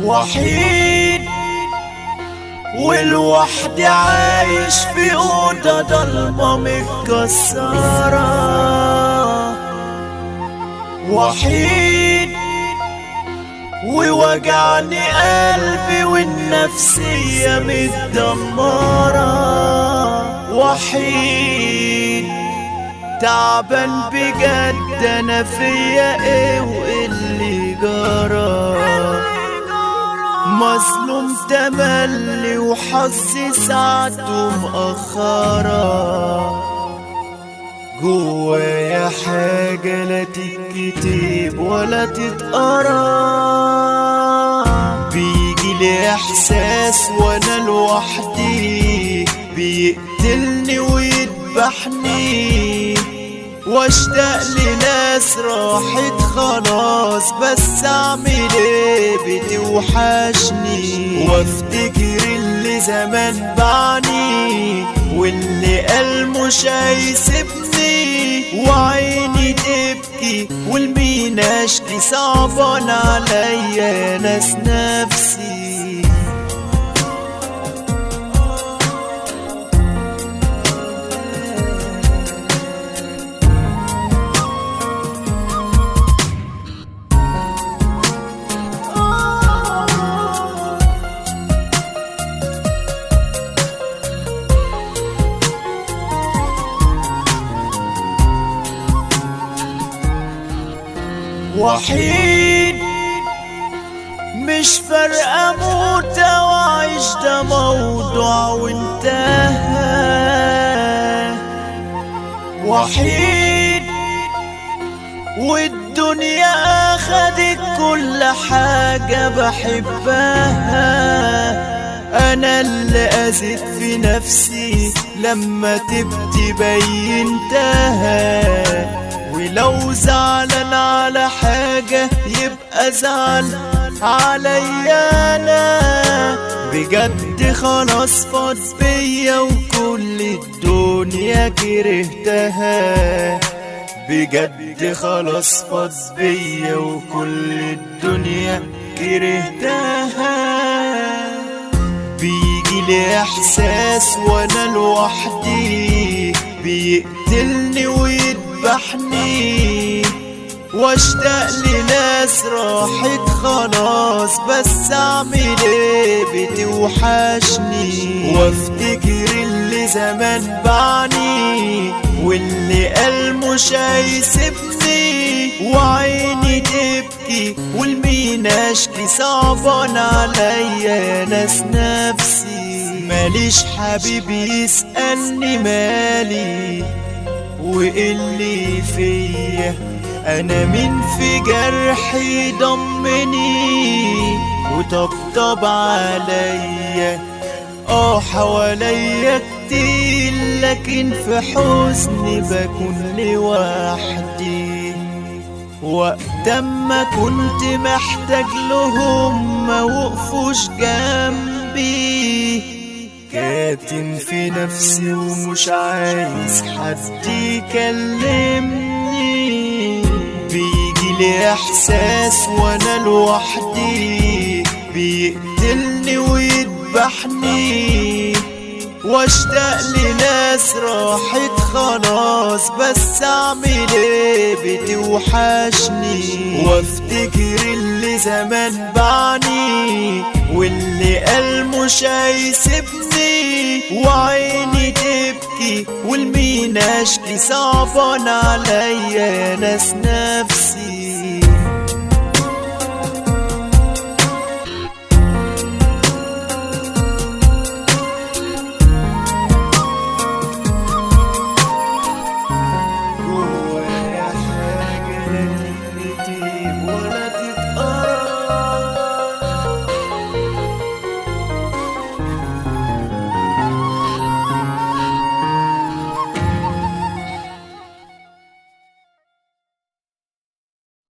وحيد والوحدي عايش في أوضة ضلمة متكسرة وحيد ووجعني قلبي والنفسية متدمرة وحيد تعبان بجد انا فيا ايه واللي جرى مظلوم تملي وحظي ساعته مأخرة جوايا حاجة لا تتكتب ولا تتقرا بيجي لي احساس وانا لوحدي بيقتلني ويذبحني واشتاق لناس راحت خلاص بس اعمل ايه بتوحشني وافتكر اللي زمان بعني واللي قال مش هيسيبني وعيني تبكي والمين اشكي صعبان عليا ناس نفسي وحيد مش فارقة موت وعيش ده موضوع وانتهى وحيد والدنيا اخدت كل حاجة بحبها انا اللي اذيت في نفسي لما تبتي بينتها ولو زعلان على حاجة يبقى زعل عليا انا بجد خلاص فاض بيا وكل الدنيا كرهتها بجد خلاص فاض بيا وكل الدنيا كرهتها بيجي لي احساس وانا لوحدي بيقتلني ويذبحني واشتاق لناس راحت خلاص بس اعمل ايه بتوحشني وافتكر اللي زمان بعني واللي قال مش هيسيبني وعيني تبكي والمين اشكي صعبان عليا ناس نفسي ماليش حبيب يسألني مالي واللي فيا انا مين في جرحي ضمني وطبطب عليا اه حواليا كتير لكن في حزني بكون لوحدي وقت ما كنت محتاج لهم ما وقفوش جنبي كاتم في نفسي ومش عايز حد يكلمني بيجي لي احساس وانا لوحدي بيقتلني ويذبحني واشتاق لناس راحت خلاص بس اعمل ايه بتوحشني وافتكر اللي زمان بعني واللي قال مش هيسيبني وعيني تبكي والمين اشكي صعبان عليا ناس نفسي